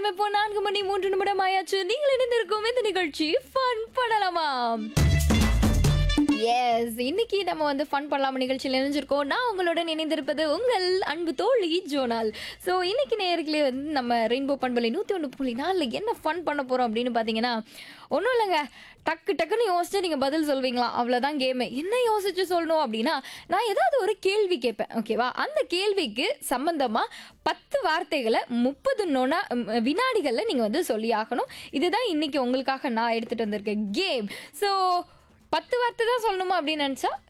இப்போ நான்கு மணி மூன்று நிமிடம் ஆயாச்சு நீங்கள் இணைந்திருக்கும் இந்த நிகழ்ச்சி ஃபன் பண்ணலாமாம் எஸ் இன்னைக்கு நம்ம வந்து ஃபன் பண்ணலாம் நிகழ்ச்சியில் இணைஞ்சிருக்கோம் நான் உங்களுடன் இணைந்திருப்பது உங்கள் அன்பு தோழி ஜோனால் ஸோ இன்னைக்கு நேர்களே வந்து நம்ம ரெயின்போ பண்பலை நூற்றி ஒன்று புள்ளி நாலில் என்ன ஃபன் பண்ண போகிறோம் அப்படின்னு பார்த்தீங்கன்னா ஒன்றும் இல்லைங்க டக்கு டக்குன்னு யோசிச்சு நீங்கள் பதில் சொல்வீங்களா அவ்வளோதான் கேமு என்ன யோசிச்சு சொல்லணும் அப்படின்னா நான் ஏதாவது ஒரு கேள்வி கேட்பேன் ஓகேவா அந்த கேள்விக்கு சம்பந்தமாக பத்து வார்த்தைகளை முப்பது நொனா ம், வினாடிகளில் நீங்கள் வந்து சொல்லி ஆகணும் இதுதான் இன்னைக்கு உங்களுக்காக நான் எடுத்துகிட்டு வந்திருக்கேன் கேம் ஸோ பத்து வார்த்தை தான் சொல்லணுமா அப்படின்னு நினச்சா